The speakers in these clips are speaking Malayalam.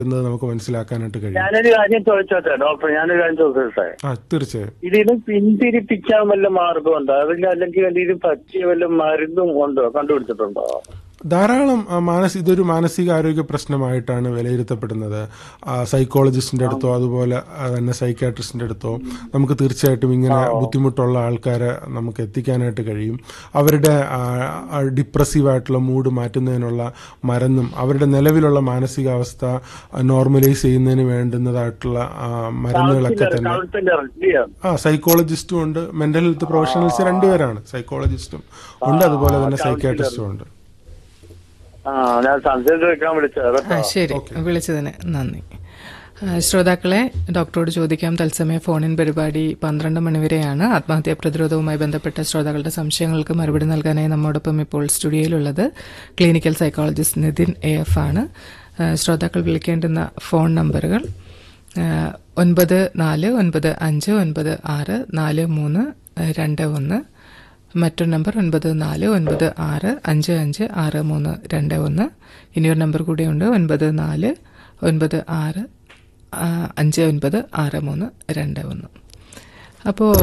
എന്നത് നമുക്ക് മനസ്സിലാക്കാനായിട്ട് കഴിയും ഞാനൊരു കാര്യം ചോദിച്ചോട്ടെ ഡോക്ടർ ഞാനൊരു കാര്യം ചോദിച്ചോട്ടെ ആ തീർച്ചയായും ഇതിന് പിന്തിരിപ്പിക്കാൻ വല്ല മാർഗമുണ്ടോ അതിന് അല്ലെങ്കിൽ ഇതിന് പറ്റിയ വല്ല മരുന്നും ഉണ്ടോ കണ്ടുപിടിച്ചിട്ടുണ്ടോ ധാരാളം ആ, മാനസി ഇതൊരു മാനസികാരോഗ്യ പ്രശ്നമായിട്ടാണ് വിലയിരുത്തപ്പെടുന്നത് ആ, സൈക്കോളജിസ്റ്റിന്റെ അടുത്തോ അതുപോലെ ആ, തന്നെ സൈക്കാട്രിസ്റ്റിന്റെ അടുത്തോ നമുക്ക് തീർച്ചയായിട്ടും ഇങ്ങനെ ബുദ്ധിമുട്ടുള്ള ആൾക്കാരെ നമുക്ക് എത്തിക്കാനായിട്ട് കഴിയും അവരുടെ ഡിപ്രസീവ് ആയിട്ടുള്ള മൂഡ് മാറ്റുന്നതിനുള്ള മരുന്നും അവരുടെ നിലവിലുള്ള മാനസികാവസ്ഥ നോർമലൈസ് ചെയ്യുന്നതിന് വേണ്ടുന്നതായിട്ടുള്ള ആ, മരുന്നുകളൊക്കെ തന്നെ കൗൺസിലർ ഇല്ലയോ ആ സൈക്കോളജിസ്റ്റും ഉണ്ട് മെന്റൽ ഹെൽത്ത് പ്രൊഫഷണൽസ് രണ്ടുപേരാണ് സൈക്കോളജിസ്റ്റും ഉണ്ട് അതുപോലെ തന്നെ സൈക്കാട്രിസ്റ്റും ഉണ്ട് ആ ഞാൻ സംശയം ചോദിക്കാൻ വിളിച്ചത് ആ കേട്ടോ ശരി വിളിച്ചതിന് നന്ദി ആ, ശ്രോതാക്കളെ ഡോക്ടറോട് ചോദിക്കാം തത്സമയ ഫോണിൻ പരിപാടി പന്ത്രണ്ട് മണിവരെയാണ് ആത്മഹത്യാ പ്രതിരോധവുമായി ബന്ധപ്പെട്ട ശ്രോതാക്കളുടെ സംശയങ്ങൾക്ക് മറുപടി നൽകാനായി നമ്മോടൊപ്പം ഇപ്പോൾ സ്റ്റുഡിയോയിലുള്ളത് clinical psychologist Nithin A F ആണ് ആ, ശ്രോതാക്കൾ വിളിക്കേണ്ടുന്ന ഫോൺ നമ്പറുകൾ ആ, ഒൻപത് നാല് ഒൻപത് അഞ്ച് ഒൻപത് ആറ് നാല് മൂന്ന് രണ്ട് ഒന്ന് മറ്റൊരു നമ്പർ ഒൻപത് നാല് ഒൻപത് ആറ് അഞ്ച് അഞ്ച് ആറ് മൂന്ന് രണ്ട് ഒന്ന് ഇനിയൊരു നമ്പർ കൂടിയുണ്ട് ഒൻപത് നാല് ഒൻപത് ആറ് ആ, അഞ്ച് ഒൻപത് ആറ് മൂന്ന് രണ്ട് ഒന്ന് അപ്പോൾ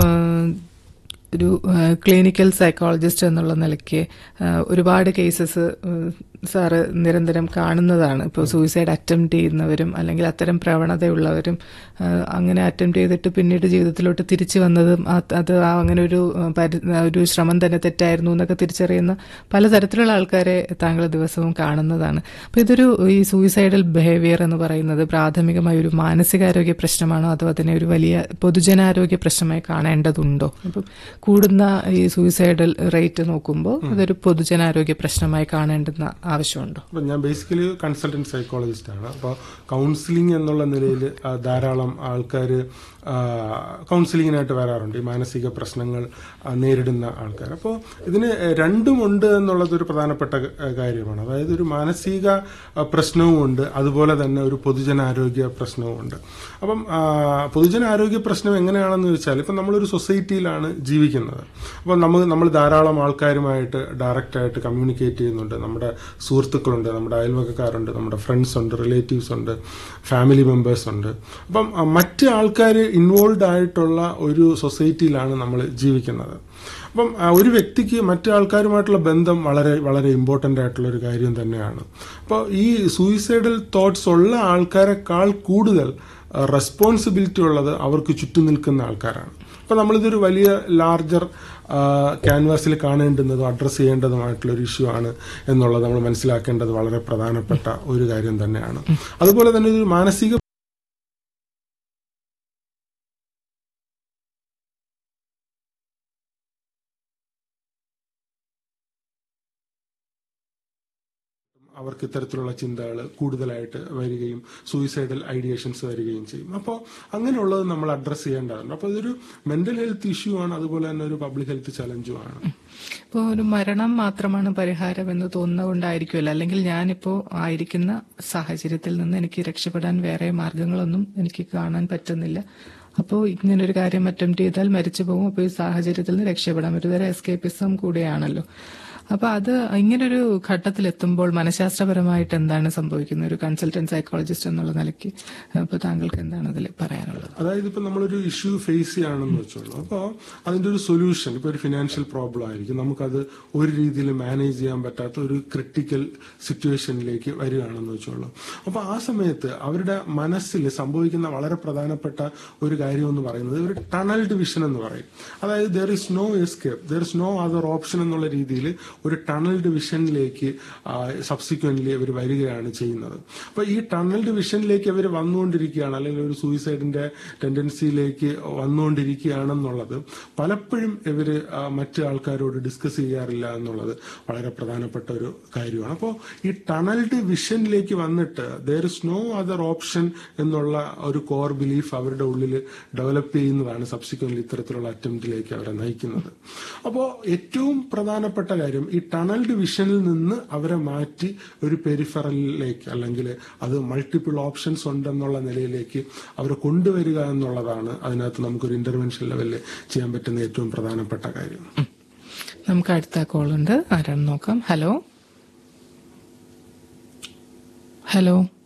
ഒരു ക്ലിനിക്കൽ സൈക്കോളജിസ്റ്റ് എന്നുള്ള നിലയ്ക്ക് ആ, ഒരുപാട് കേസസ് സാറ് നിരന്തരം കാണുന്നതാണ് ഇപ്പോൾ സൂയിസൈഡ് അറ്റംപ്റ്റ് ചെയ്യുന്നവരും അല്ലെങ്കിൽ അത്തരം പ്രവണതയുള്ളവരും ആ, അങ്ങനെ അറ്റംപ്റ്റ് ചെയ്തിട്ട് പിന്നീട് ജീവിതത്തിലോട്ട് തിരിച്ചു വന്നതും ആ- അത് ആ അങ്ങനെ ഒരു ആ, പരി- ആ, ഒരു ശ്രമം തന്നെ തെറ്റായിരുന്നു എന്നൊക്കെ തിരിച്ചറിയുന്ന പലതരത്തിലുള്ള ആൾക്കാരെ താങ്കൾ ദിവസവും കാണുന്നതാണ് അപ്പോൾ ഇതൊരു ഈ സൂയിസൈഡൽ ബിഹേവിയർ എന്ന് പറയുന്നത് പ്രാഥമികമായ ഒരു മാനസികാരോഗ്യ പ്രശ്നമാണോ അതോ അതിനെ ഒരു വലിയ പൊതുജനാരോഗ്യ പ്രശ്നമായി കാണേണ്ടതുണ്ടോ അപ്പം കൂടുന്ന ഈ സൂയിസൈഡൽ റേറ്റ് നോക്കുമ്പോൾ അതൊരു പൊതുജനാരോഗ്യ പ്രശ്നമായി കാണേണ്ടുന്ന ആവശ്യമുണ്ടോ അപ്പം ഞാൻ ബേസിക്കലി കൺസൾട്ടന്റ് സൈക്കോളജിസ്റ്റ് ആണ് അപ്പോൾ കൗൺസിലിംഗ് എന്നുള്ള നിലയിൽ ധാരാളം ആൾക്കാർ കൗൺസിലിങ്ങിനായിട്ട് വരാറുണ്ട് ഈ മാനസിക പ്രശ്നങ്ങൾ ആ, നേരിടുന്ന ആൾക്കാർ അപ്പോൾ ഇതിന് രണ്ടുമുണ്ട് എന്നുള്ളത് ഒരു പ്രധാനപ്പെട്ട ആ, കാര്യമാണ് അതായത് ഒരു മാനസിക ആ, പ്രശ്നവുമുണ്ട് അതുപോലെ തന്നെ ഒരു പൊതുജനാരോഗ്യ പ്രശ്നവുമുണ്ട് അപ്പം ആ, പൊതുജനാരോഗ്യ പ്രശ്നം എങ്ങനെയാണെന്ന് വെച്ചാൽ ഇപ്പം നമ്മളൊരു സൊസൈറ്റിയിലാണ് ജീവിക്കുന്നത് അപ്പം നമ്മൾ നമ്മൾ ധാരാളം ആൾക്കാരുമായിട്ട് ഡയറക്റ്റായിട്ട് കമ്മ്യൂണിക്കേറ്റ് ചെയ്യുന്നുണ്ട് നമ്മുടെ സുഹൃത്തുക്കളുണ്ട് നമ്മുടെ അയൽവക്കക്കാരുണ്ട് നമ്മുടെ ഫ്രണ്ട്സ് ഉണ്ട് റിലേറ്റീവ്സ് ഉണ്ട് ഫാമിലി മെമ്പേഴ്സ് ഉണ്ട് അപ്പം ആ, മറ്റ് ആൾക്കാർ ഇൻവോൾവ് ആയിട്ടുള്ള ഒരു സൊസൈറ്റിയിലാണ് നമ്മൾ ജീവിക്കുന്നത് അപ്പം ആ, ഒരു വ്യക്തിക്ക് മറ്റു ആൾക്കാരുമായിട്ടുള്ള ബന്ധം വളരെ വളരെ ഇമ്പോർട്ടൻ്റ് ആയിട്ടുള്ള ഒരു കാര്യം തന്നെയാണ് അപ്പോൾ ഈ സൂയിസൈഡൽ തോട്ട്സ് ഉള്ള ആൾക്കാരെക്കാൾ കൂടുതൽ റെസ്പോൺസിബിലിറ്റി ഉള്ളത് അവർക്ക് ചുറ്റും നിൽക്കുന്ന ആൾക്കാരാണ് അപ്പോൾ നമ്മളിതൊരു വലിയ ലാർജർ ക്യാൻവാസിൽ കാണേണ്ടുന്നതും അഡ്രസ്സ് ചെയ്യേണ്ടതുമായിട്ടുള്ള ഒരു ഇഷ്യൂ ആണ് എന്നുള്ളത് നമ്മൾ മനസ്സിലാക്കേണ്ടത് വളരെ പ്രധാനപ്പെട്ട ഒരു കാര്യം തന്നെയാണ് അതുപോലെ തന്നെ ഒരു മാനസിക അവർക്ക് ഇത്തരത്തിലുള്ള ചിന്തകൾ കൂടുതലായിട്ട് വരികയും സൂയിസൈഡൽ ഐഡിയേഷൻസ് വരികയും ചെയ്യും അപ്പോൾ അങ്ങനെയുള്ളത് നമ്മൾ അഡ്രസ്സ് ചെയ്യേണ്ടതുണ്ട് അപ്പോൾ ഇതൊരു മെന്റൽ ഹെൽത്ത് ഇഷ്യൂ ആണ് അതുപോലെ തന്നെ ഒരു പബ്ലിക് ഹെൽത്ത് ചലഞ്ചും ആണ് ഇപ്പോൾ ഒരു മരണം മാത്രമാണ് പരിഹാരം എന്ന് തോന്നുന്നതുകൊണ്ടായിരിക്കുമല്ലോ അല്ലെങ്കിൽ ഞാനിപ്പോൾ ആയിരിക്കുന്ന സാഹചര്യത്തിൽ നിന്ന് എനിക്ക് രക്ഷപ്പെടാൻ വേറെ മാർഗങ്ങളൊന്നും എനിക്ക് കാണാൻ പറ്റുന്നില്ല അപ്പോൾ ഇങ്ങനെ ഒരു കാര്യം അറ്റംപ്റ്റ് ചെയ്താൽ മരിച്ചു പോകും അപ്പോൾ ഈ സാഹചര്യത്തിൽ നിന്ന് രക്ഷപ്പെടാം ഒരു തരം എസ്കേപ്പിസം കൂടിയാണല്ലോ അപ്പൊ അത് ഇങ്ങനൊരു ഘട്ടത്തിൽ എത്തുമ്പോൾ മനഃശാസ്ത്രപരമായിട്ട് എന്താണ് സംഭവിക്കുന്നത് ഒരു കൺസൾട്ടന്റ് സൈക്കോളജിസ്റ്റ് എന്നുള്ള നിലയ്ക്ക് അപ്പൊ താങ്കൾക്ക് എന്താണ് അതിൽ പറയാനുള്ളത് അതായത് ഇപ്പൊ നമ്മളൊരു ഇഷ്യൂ ഫേസ് ചെയ്യുകയാണെന്ന് വെച്ചോളൂ അപ്പോൾ അതിന്റെ ഒരു സൊല്യൂഷൻ ഇപ്പൊ ഒരു ഫിനാൻഷ്യൽ പ്രോബ്ലം ആയിരിക്കും നമുക്കത് ഒരു രീതിയിൽ മാനേജ് ചെയ്യാൻ പറ്റാത്ത ഒരു ക്രിട്ടിക്കൽ സിറ്റുവേഷനിലേക്ക് വരികയാണെന്ന് വെച്ചോളൂ അപ്പോൾ ആ സമയത്ത് അവരുടെ മനസ്സിൽ സംഭവിക്കുന്ന വളരെ പ്രധാനപ്പെട്ട ഒരു കാര്യം എന്ന് പറയുന്നത് ഒരു ടണൽഡ് വിഷൻ എന്ന് പറയും അതായത് there is no escape there is no other option എന്നുള്ള രീതിയിൽ ഒരു ടണൽഡ് വിഷനിലേക്ക് സബ്സിക്വന്റ്ലി അവർ വരികയാണ് ചെയ്യുന്നത് അപ്പൊ ഈ ടണൽഡ് വിഷനിലേക്ക് അവർ വന്നുകൊണ്ടിരിക്കുകയാണ് അല്ലെങ്കിൽ ഒരു സൂയിസൈഡിന്റെ ടെൻഡൻസിയിലേക്ക് വന്നുകൊണ്ടിരിക്കുകയാണെന്നുള്ളത് പലപ്പോഴും ഇവർ മറ്റു ആൾക്കാരോട് ഡിസ്കസ് ചെയ്യാറില്ല എന്നുള്ളത് വളരെ പ്രധാനപ്പെട്ട ഒരു കാര്യമാണ് അപ്പോൾ ഈ ടണൽഡ് വിഷനിലേക്ക് വന്നിട്ട് there is no other option എന്നുള്ള ഒരു കോർ ബിലീഫ് അവരുടെ ഉള്ളിൽ ഡെവലപ്പ് ചെയ്യുന്നതാണ് സബ്സിക്വന്റ്ലി ഇത്തരത്തിലുള്ള അറ്റംപ്റ്റിലേക്ക് അവരെ നയിക്കുന്നത് അപ്പോൾ ഏറ്റവും പ്രധാനപ്പെട്ട കാര്യം ഈ ടണൽഡ് വിഷനിൽ നിന്ന് അവരെ മാറ്റി ഒരു പെരിഫറലിലേക്ക് അല്ലെങ്കിൽ അത് മൾട്ടിപ്പിൾ ഓപ്ഷൻസ് ഉണ്ടെന്നുള്ള നിലയിലേക്ക് അവരെ കൊണ്ടുവരിക എന്നുള്ളതാണ് അതിനകത്ത് നമുക്കൊരു ഇന്റർവെൻഷൻ ലെവലിൽ ചെയ്യാൻ പറ്റുന്ന ഏറ്റവും പ്രധാനപ്പെട്ട കാര്യം നമുക്ക് അടുത്ത കോൾ ഉണ്ട് ആരാണ് നോക്കാം ഹലോ ഹലോ